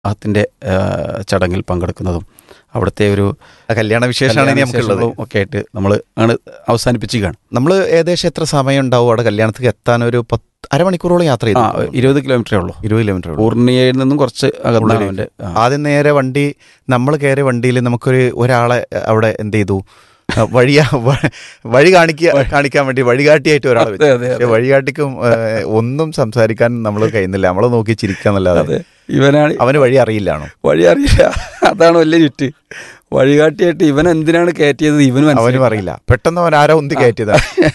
വിവാഹത്തിൻ്റെ ചടങ്ങിൽ പങ്കെടുക്കുന്നതും അവിടുത്തെ ഒരു ആ കല്യാണ വിശേഷമാണ് ഇനി നമുക്കുള്ളത് വിശേഷങ്ങളും ഒക്കെ ആയിട്ട് നമ്മൾ ആണ് അവസാനിപ്പിച്ചിരിക്കുകയാണ് നമ്മൾ ഏകദേശം എത്ര സമയം ഉണ്ടാവും അവിടെ കല്യാണത്തിന് എത്താൻ ഒരു പത്ത് അരമണിക്കൂറോളം യാത്ര ആ ചെയ്തു ഇരുപത് കിലോമീറ്ററേ ഉള്ളൂ ഇരുപത് കിലോമീറ്റർ പൂർണിയയിൽ നിന്നും കുറച്ച് അകന്നാണ് ഉള്ളിലേക്ക്. അവൻ്റെ ആ, ആദ്യം നേരെ വണ്ടി നമ്മൾ കയറിയ വണ്ടിയിൽ നമുക്കൊരു ഒരാളെ അവിടെ എന്ത് ചെയ്തു ആ, വഴിയാ വ- വഴി കാണിക്കുക കാണിക്കാൻ വേണ്ടി വഴികാട്ടിയായിട്ട് ഒരാളെ വെച്ചു. അതെ, അതെ, പക്ഷേ വഴികാട്ടിക്കും ഏ, ഒന്നും സംസാരിക്കാൻ നമ്മൾ കഴിയുന്നില്ല നമ്മളെ നോക്കി ചിരിക്കാന്നല്ലാതെ അതെ ഇവനാണ് അവന് വഴി അറിയില്ലാണോ വഴി അറിയില്ല അതാണ് വലിയ ചുറ്റ് വഴികാട്ടിയായിട്ട് ഇവൻ എന്തിനാണ് കയറ്റിയത് ഇവന് അവനും മനസ്സിലായി അറിയില്ല പെട്ടെന്ന് അവൻ ആരോ ഉന്തി കയറ്റിയതാ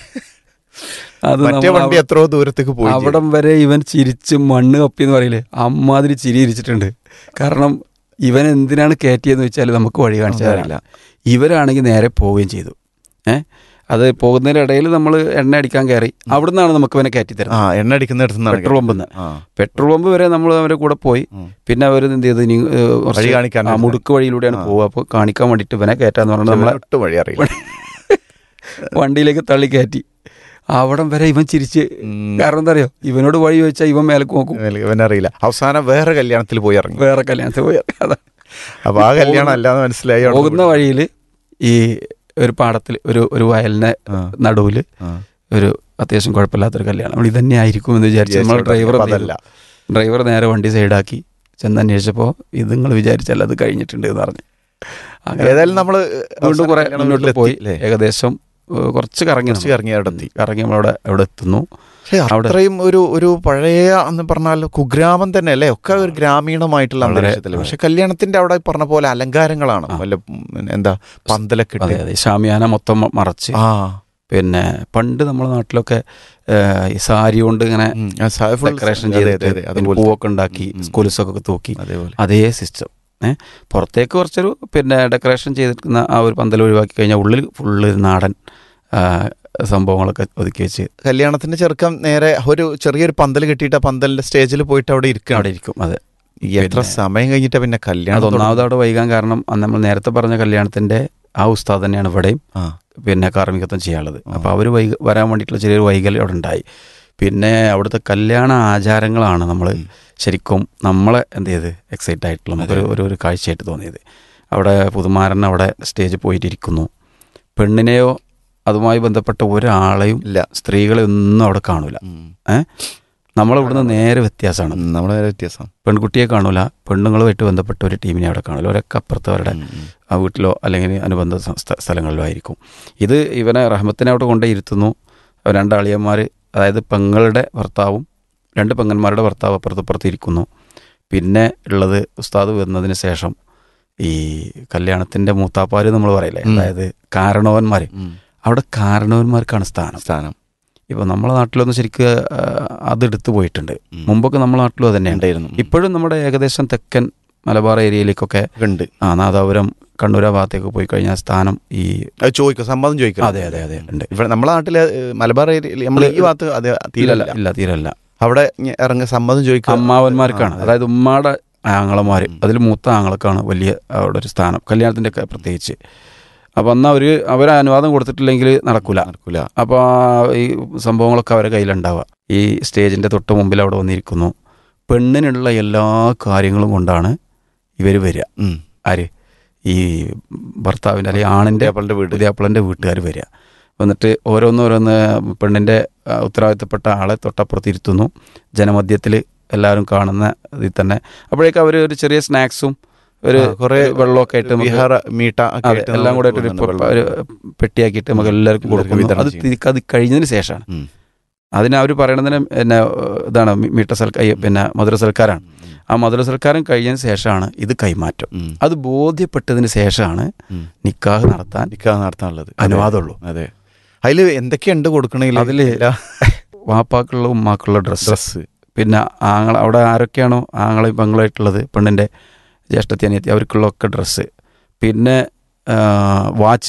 അത് മറ്റേ നമ്മൾ വണ്ടി എത്രയോ ദൂരത്തേക്ക് പോയി ചെയ്തു. അവിടം വരെ ഇവൻ ചിരിച്ച് മണ്ണ് കപ്പി എന്ന് പറയില്ലേ അമ്മാതിരി ചിരി ഇരിച്ചിട്ടുണ്ട് കാരണം ഇവൻ എന്തിനാണ് കയറ്റിയെന്ന് വെച്ചാൽ നമുക്ക് വഴി കാണിച്ചു തരില്ല ഇവരാണെങ്കിൽ നേരെ പോവുകയും ചെയ്തു ഏഹ് അത് പോകുന്നതിനിടയിൽ നമ്മൾ എണ്ണ അടിക്കാൻ കയറി അവിടെ നിന്നാണ് നമുക്ക് ഇവനെ കയറ്റി ആ തരുന്നത് എണ്ണ അടിക്കുന്നിടത്ത് നിന്നാണ് പെട്രോൾ പമ്പിൽ നിന്ന് ആ പെട്രോൾ പമ്പ് വരെ നമ്മൾ അവരുടെ കൂടെ പോയി ഉം. പിന്നെ അവർ എന്ത് ചെയ്തു ഇനി ഏഹ്, കുറച്ച് വഴി കാണിക്കാൻ ആ, മുടുക്ക് വഴിയിലൂടെയാണ് ആ. പോവുക അപ്പോൾ കാണിക്കാൻ വേണ്ടിയിട്ട് ഇവനെ കയറ്റാന്ന് പറഞ്ഞാൽ നമ്മളെ ഒട്ടും വഴി അറിയില്ല വണ്ടിയിലേക്ക് തള്ളി കയറ്റി അവിടം വരെ ഇവൻ ചിരിച്ച് ഉം. കാരണം എന്താ അറിയോ ഇവനോട് വഴി ചോദിച്ചാൽ ഇവൻ മേലേക്ക് നോക്കും ഇവനറിയില്ല അവസാനം വേറെ കല്യാണത്തിൽ പോയി ഇറങ്ങി വേറെ കല്യാണത്തിൽ പോയി അതാ. അപ്പൊ ആ കല്യാണം അല്ലാന്ന് മനസ്സിലായി അവിടെ പോകുന്ന വഴിയിൽ ഈ ഒരു പാടത്തിൽ ഒരു ഒരു വയലിനെ ആ. നടുവിൽ ആ. ഒരു അത്യാവശ്യം കുഴപ്പമില്ലാത്തൊരു കല്യാണം നമ്മൾ ഇത് തന്നെ ആയിരിക്കും എന്ന് വിചാരിച്ചു നമ്മൾ ഡ്രൈവർ അപ്പൊ അതല്ല ഡ്രൈവർ നേരെ വണ്ടി സൈഡാക്കി ചെന്ന് അന്വേഷിച്ചപ്പോൾ ഇത് നിങ്ങൾ വിചാരിച്ചല്ല അത് കഴിഞ്ഞിട്ടുണ്ട് എന്ന് പറഞ്ഞു അങ്ങനെ ഏതായാലും നമ്മള് വീണ്ടും അവസാനം കുറെ കല്യാണം മുന്നോട്ട് വീട്ടിലെത്തി, പോയി അല്ലേ? ഏകദേശം ഏഹ്, കുറച്ച് കറങ്ങി കുറച്ച് നമ്മൾ. ഇറങ്ങി അവിടെ എത്തി കറങ്ങി നമ്മളവിടെ അവിടെ എത്തുന്നു പക്ഷേ അവിടെ- അത്രയും ഒരു ഒരു പഴയ എന്ന് പറഞ്ഞാൽ കുഗ്രാമം തന്നെ അല്ലേ ഒക്കെ ഒരു ഗ്രാമീണമായിട്ടുള്ള വളരെ- അന്തരീക്ഷത്തില് പക്ഷെ കല്യാണത്തിന്റെ അവിടെ പറഞ്ഞ പോലെ അലങ്കാരങ്ങളാണ് ആ. വല്ല ഉം, എന്താ പന്തലൊക്കെ അതെ ഇട്ട് അതെ ഷാമിയാന മൊത്തം മ- മറച്ച് ആ പിന്നെ പണ്ട് നമ്മുടെ നാട്ടിലൊക്കെ ഏഹ്, ഈ സാരി കൊണ്ട് ഇങ്ങനെ ഉം, ആ സ- full- ഡെക്കറേഷൻ അതെ, അതെ, ചെയ്തിട്ട് അതെ, പിന്നെ അതുപോലെ പൂവൊക്കെ ഉണ്ടാക്കി ഉം, ഉം. സ്കൂൾസൊക്കെ തൂക്കി അതേപോലെ അതേ സിസ്റ്റം ഏഹ് പുറത്തേക്ക് കുറച്ചൊരു പിന്നെ ഡെക്കറേഷൻ ചെയ്തിരിക്കുന്ന ആ ഒരു പന്തൽ ഒഴിവാക്കി കഴിഞ്ഞാൽ ഉള്ളിൽ ഫുള്ള് നാടൻ ആ, സംഭവങ്ങളൊക്കെ ഒതുക്കി വെച്ച് കല്യാണത്തിന്റെ ചെറുക്കം നേരെ ഒരു ചെറിയൊരു പന്തൽ കെട്ടിയിട്ട് ആ പന്തലിന്റെ സ്റ്റേജിൽ പോയിട്ട് അവിടെ ഇരിക്കണം അവിടെ ഇരിക്കും അതെ എത്ര സമയം കഴിഞ്ഞിട്ട് പിന്നെ കല്യാണം അത് ഒന്നാമത് തുടങ്ങുന്നത്? അവിടെ വൈകാൻ കാരണം അന്ന് നമ്മൾ നേരത്തെ പറഞ്ഞ കല്യാണത്തിന്റെ ആ ഉസ്താദ് തന്നെയാണ് ഇവിടെയും ആ പിന്നെ കാർമ്മികത്വം ചെയ്യാനുള്ളത് ആ. അപ്പോൾ അവർ വൈക വരാൻ വേണ്ടിയിട്ടുള്ള ചെറിയൊരു വൈകൽ അവിടെ ഉണ്ടായി പിന്നെ അവിടുത്തെ കല്യാണ ആചാരങ്ങളാണ് നമ്മൾ ഉം. ശരിക്കും നമ്മളെ എന്ത് ചെയ്ത് എക്സൈറ്റ് ആയിട്ടുള്ള നമുക്കൊരു ഒരു ഒരു കാഴ്ചയായിട്ട് തോന്നിയത് അവിടെ പുതുമാരൻ അവിടെ സ്റ്റേജിൽ പോയിട്ടിരിക്കുന്നു പെണ്ണിനെയോ അതുമായി ബന്ധപ്പെട്ട ഒരാളെയും ഇല്ല സ്ത്രീകളെ ഒന്നും അവിടെ കാണൂല ഉം. നമ്മളിവിടുന്ന് നേരെ വ്യത്യാസമാണ് ഉം, നമ്മുടെ നേരെ വ്യത്യാസം പെൺകുട്ടിയെ കാണൂല പെണ്ണുങ്ങളുമായിട്ട് ബന്ധപ്പെട്ട ഒരു ടീമിനെ അവിടെ കാണൂല ഒരൊക്കെ അപ്പുറത്തവരുടെ ഉം, ഉം. ആ വീട്ടിലോ അല്ലെങ്കിൽ അനുബന്ധ സ- സ്ഥ- സ്ഥലങ്ങളിലോ ആയിരിക്കും ഇത് ഇവനെ റഹ്മത്തിനെ അവിടെ കൊണ്ടേ ഇരുത്തുന്നു രണ്ട് അളിയന്മാർ അതായത് പെങ്ങളുടെ ഭർത്താവും രണ്ട് പെങ്ങന്മാരുടെ ഭർത്താവ് അപ്പുറത്തപ്പുറത്ത് ഇരിക്കുന്നു പിന്നെ ഉള്ളത് ഉസ്താദ് വന്നതിന് ശേഷം ഈ കല്യാണത്തിൻ്റെ മൂത്താപ്പാർ നമ്മൾ പറയില്ലേ ഉം. അതായത് കാരണവന്മാർ ഉം. അവിടെ കാരണവന്മാർക്കാണ് സ്ഥാനം സ്ഥാനം ഇപ്പോൾ നമ്മളെ നാട്ടിലൊന്നും ശരിക്കും ആ, അത് എടുത്തു പോയിട്ടുണ്ട് ഉം. മുമ്പൊക്കെ നമ്മളെ നാട്ടിലും അത് തന്നെയാണ് ഉണ്ടായിരുന്നു ഇപ്പോഴും നമ്മുടെ ഏകദേശം തെക്കൻ മലബാർ ഏരിയയിലേക്കൊക്കെ ഉണ്ട് ആ നാദാപുരം കണ്ണൂര ഭാഗത്തേക്ക് പോയി കഴിഞ്ഞാൽ സ്ഥാനം ഈ അത് ചോദിക്കും സമ്മതം ചോദിക്കും അതെ അതെ അതെ ഉണ്ട് ഇവിടെ നമ്മുടെ നാട്ടിലെ ഏഹ്, മലബാർ ഏരിയയിൽ നമ്മൾ ഈ ഭാഗത്ത് അത് തീരല്ല ഇല്ല ഇല്ല തീരല്ല അവിടെ ഇ- ഇറങ്ങി സമ്മതം ചോദിക്കുക അമ്മാവന്മാർക്കാണ് ആ, അതെ. അതായത് ഉമ്മാടെ ആങ്ങളമാര് ഉം. അതിൽ മൂത്ത ആങ്ങളക്കാണ് വലിയ അവിടെ ഒരു സ്ഥാനം കല്യാണത്തിൻ്റെ ഒക്കെ പ്രത്യേകിച്ച് അപ്പോൾ അന്ന് അവർ അവർ അനുവാദം കൊടുത്തിട്ടില്ലെങ്കിൽ നടക്കൂല നടക്കൂല അപ്പോൾ ഈ സംഭവങ്ങളൊക്കെ അവരുടെ കയ്യിലുണ്ടാവുക ഈ സ്റ്റേജിൻ്റെ തൊട്ട് മുമ്പിൽ അവിടെ വന്നിരിക്കുന്നു പെണ്ണിനുള്ള എല്ലാ കാര്യങ്ങളും കൊണ്ടാണ് ഇവർ വരിക ഉം. ആര് ഈ ഭർത്താവിൻ്റെ അല്ലെങ്കിൽ ആണിൻ്റെ പുതിയാപ്പളിന്റെ വീട് പുതിയാപ്പിളൻ്റെ വീട്ടുകാർ വരിക വന്നിട്ട് ഓരോന്നോരോന്ന് പെണ്ണിൻ്റെ ആ, ഉത്തരവാദിത്തപ്പെട്ട ആളെ തൊട്ടപ്പുറത്ത് ഇരുത്തുന്നു ജനമധ്യത്തിൽ എല്ലാവരും കാണുന്ന ഇതിൽ തന്നെ അപ്പോഴേക്കും അവർ ഒരു ചെറിയ സ്നാക്സും ഒരു ആ, കുറേ വെള്ളമൊക്കെ ആയിട്ട് നമുക്ക് വിഹാര മീട്ട ഒക്കെ അതെ, ആയിട്ട് എല്ലാം കൂടെ നമുക്ക് ഒരു പോകുന്നുണ്ട് പൊ- ഒരു പെട്ടിയാക്കിയിട്ട് നമുക്ക് എല്ലാവർക്കും എല്ലാവർക്കും കൊടുക്കുന്നു വിതരണം അത് ചെയ്യും. തിരിക്ക് അത് കഴിഞ്ഞതിന് ശേഷമാണ് ഉം. അതിന് അവർ പറയണതിന് പിന്നെ ഇതാണ് മി- മീട്ട സൽക്കാർ പിന്നെ മധുര സൽക്കാരാണ് ആ മധുര സൽക്കാരം കഴിഞ്ഞതിന് ശേഷമാണ് ഇത് കൈമാറ്റം ഉം. അത് ബോധ്യപ്പെട്ടതിന് ശേഷമാണ് ഉം. നിക്കാഹ് നടത്താൻ നിക്കാഹ് നടത്താനുള്ളത് അനുവാദമുള്ളൂ അതെ അതില് എന്തൊക്കെയുണ്ട് കൊടുക്കണമെങ്കിൽ അതില് വാപ്പാക്കുള്ള ഉമ്മാക്കുള്ള ഡ്രസ്സ് ഡ്രസ് പിന്നെ ആങ്ങള അവിടെ ആരൊക്കെയാണോ ആങ്ങളെയും പെങ്ങളായിട്ടുള്ളത് പെണ്ണിൻ്റെ ജ്യേഷ്ഠത്തി അനിയത്തി അവർക്കുള്ളൊക്കെ ഡ്രസ്സ് പിന്നെ ആ, വാച്ച്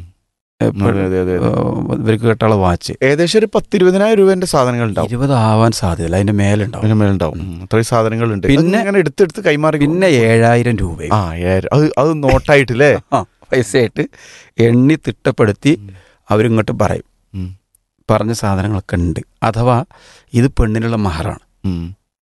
ഏ, പെ- അതെ, അതെ, അതെ, അതെ. ആ, ഇവർക്ക് കേട്ടുള്ള വാച്ച് ഏകദേശം ഒരു പത്തിരുപതിനായിരം രൂപന്റെ സാധനങ്ങൾ ഉണ്ടാവും ഇരുപത് ആവാൻ സാധ്യതയില്ല അതിന്റെ മേലുണ്ടാവും അതിന് മേലുണ്ടാവും ഉം. അത്രയും സാധനങ്ങളുണ്ട് പിന്നെ- അങ്ങനെ എടുത്തെടുത്ത് കൈമാറി പിന്നെ ഏഴായിരം രൂപയും ആ ഏഴായിരം അത് അത് നോട്ടായിട്ടില്ലേ ആ പൈസയായിട്ട് എണ്ണി തിട്ടപ്പെടുത്തി അവരിങ്ങോട്ട് പറയും ഉം. പറഞ്ഞ സാധനങ്ങളൊക്കെ ഉണ്ട് അഥവാ ഇത് പെണ്ണിനുള്ള മഹറാണ് ഉം.